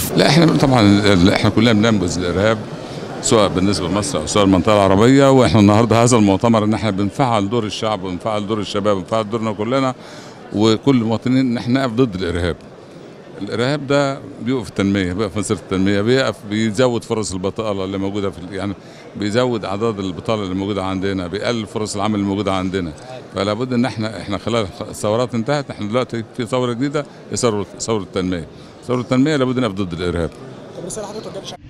لا احنا طبعا ال- احنا كلنا بننبذ الارهاب سواء بالنسبه لمصر او سواء المنطقه العربيه واحنا النهارده هذا المؤتمر ان احنا بنفعل دور الشعب ونفعل دور الشباب ونفعل دورنا كلنا وكل المواطنين ان احنا نقف ضد الارهاب. الارهاب ده بيوقف التنميه بيوقف مسيره التنميه بيقف بيزود فرص البطاله اللي موجوده في يعني بيزود اعداد البطاله اللي موجوده عندنا بيقلل فرص العمل اللي موجوده عندنا فلا بد ان احنا احنا خلال الثورات انتهت احنا دلوقتي في ثوره جديده هي ثوره ثوره التنميه ثوره التنميه لابد نقف ضد الارهاب طب رساله حضرتك توجهها للشعب